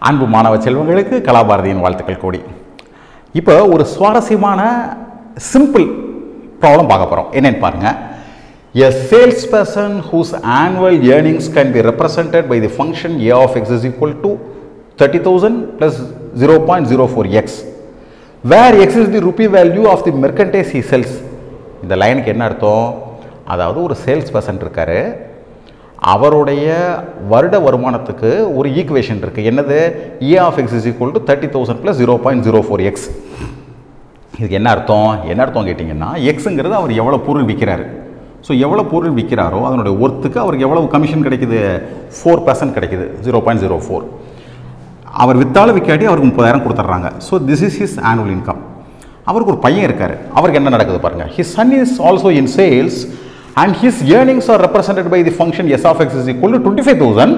அன்பு மாணவ செல்வங்களுக்கு கலாபாரதியின் வாழ்த்துக்கள் கூடி இப்போ ஒரு சுவாரஸ்யமான சிம்பிள் ப்ராப்ளம் பார்க்க போகிறோம் என்னன்னு பாருங்க A salesperson whose annual earnings can be represented by the function a of x is equal to 30,000 plus 0.04x where x is the rupee value of the merchandise he sells இந்த லைனுக்கு என்ன அர்த்தம் அதாவது ஒரு சேல்ஸ் பர்சன் இருக்காரு அவருடைய வருட வருமானத்துக்கு ஒரு ஈக்குவேஷன் இருக்குது என்னது a of x is equal to thirty thousand plus zero point zero four x இதுக்கு என்ன அர்த்தம் என்ன அர்த்தம் கேட்டிங்கன்னா எக்ஸுங்கிறது அவர் எவ்வளோ பொருள் விற்கிறாரு ஸோ எவ்வளோ பொருள் விற்கிறாரோ அதனுடைய ஒர்த்துக்கு அவருக்கு எவ்வளவு கமிஷன் கிடைக்குது ஃபோர் பர்சன்ட் கிடைக்குது ஜீரோ பாயிண்ட் ஜீரோ ஃபோர் அவர் வித்தாலும் விற்காட்டி அவருக்கு முப்பதாயிரம் கொடுத்துட்றாங்க so this is his annual income அவருக்கு ஒரு பையன் இருக்கார் அவருக்கு என்ன நடக்குது பாருங்கள் his son is also in sales and his earnings are represented by the function s of x is equal to twenty five thousand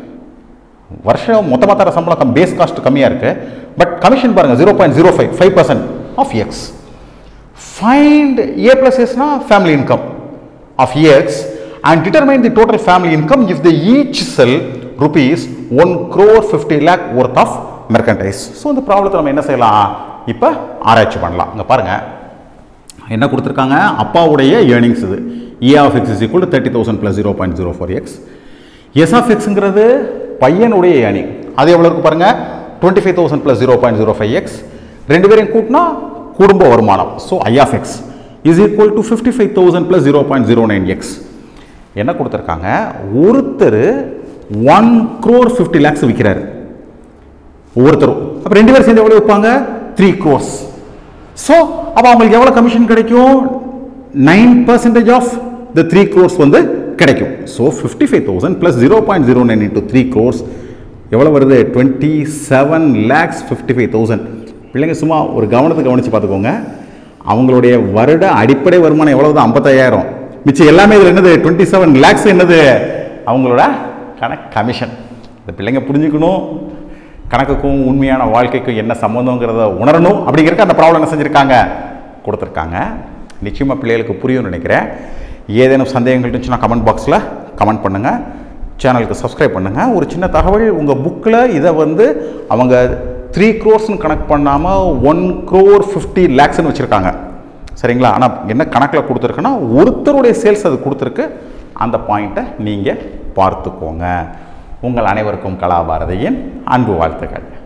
வருஷம் மொத்தமாக தர சம்பளம் கம் பேஸ் காஸ்ட் கம்மியாக இருக்குது பட் கமிஷன் பாருங்கள் zero point zero five five percent of x find a plus எஸ்னா family income of x and determine the total family income if the each sell rupees one crore fifty lakh worth of merchandise so இந்த ப்ராப்ளத்தை நம்ம என்ன செய்யலாம் இப்போ ஆராய்ச்சி பண்ணலாம் இங்கே பாருங்கள் என்ன கொடுத்துருக்காங்க அப்பாவுடைய ஏர்னிங்ஸ் இது a of x is equal to thirty thousand plus zero point zero four x s of எக்ஸுங்கிறது பையனுடைய ஏர்னிங் அது எவ்வளோ இருக்கு பாருங்கள் twenty five thousand plus zero point zero five x ரெண்டு பேரையும் கூட்டினா குடும்ப வருமானம் so I of x is equal to fifty five thousand plus zero point zero nine x என்ன கொடுத்துருக்காங்க ஒருத்தர் ஒன் க்ரோர் ஃபிஃப்டி லேக்ஸ் விற்கிறாரு ஒவ்வொருத்தரும் அப்போ ரெண்டு பேரும் சேர்ந்து எவ்வளோ விற்பாங்க த்ரீ க்ரோர்ஸ் ஸோ அப்போ அவங்களுக்கு எவ்வளோ கமிஷன் கிடைக்கும் nine percentage of the three crores வந்து கிடைக்கும் so fifty five thousand plus zero point zero nine into three crores எவ்வளோ வருது twenty seven lakhs fifty five thousand பிள்ளைங்க சும்மா ஒரு கவனத்தை கவனித்து பார்த்துக்கோங்க அவங்களுடைய வருட அடிப்படை வருமானம் எவ்வளவு தான் ஐம்பத்தாயிரம் மிச்சம் எல்லாமே இதில் என்னது டுவெண்ட்டி செவன் லேக்ஸ் என்னது அவங்களோட கணக்கு கமிஷன் இந்த பிள்ளைங்க புரிஞ்சுக்கணும் கணக்குக்கும் உண்மையான வாழ்க்கைக்கும் என்ன சம்மந்தங்கிறத உணரணும் அப்படிங்கிறதுக்கு அந்த ப்ராப்ளம் என்ன செஞ்சுருக்காங்க கொடுத்துருக்காங்க நிச்சயமாக பிள்ளைகளுக்கு புரியும்னு நினைக்கிறேன் ஏதேனும் சந்தேகங்கள் இருந்துச்சுன்னா கமெண்ட் பாக்ஸில் கமெண்ட் பண்ணுங்கள் சேனலுக்கு சப்ஸ்கிரைப் பண்ணுங்கள் ஒரு சின்ன தகவல் உங்கள் புக்கில் இதை வந்து அவங்க த்ரீ க்ரோர்ஸ்னு கணக்கு பண்ணாமல் ஒன் க்ரோர் ஃபிஃப்டி லேக்ஸ்னு வச்சுருக்காங்க சரிங்களா ஆனால் என்ன கணக்கில் கொடுத்துருக்குன்னா ஒருத்தருடைய சேல்ஸ் அது கொடுத்துருக்கு அந்த பாயிண்ட்டை நீங்கள் பார்த்துக்கோங்க உங்கள் அனைவருக்கும் கலாபாரதியின் அன்பு வாழ்த்துக்கள்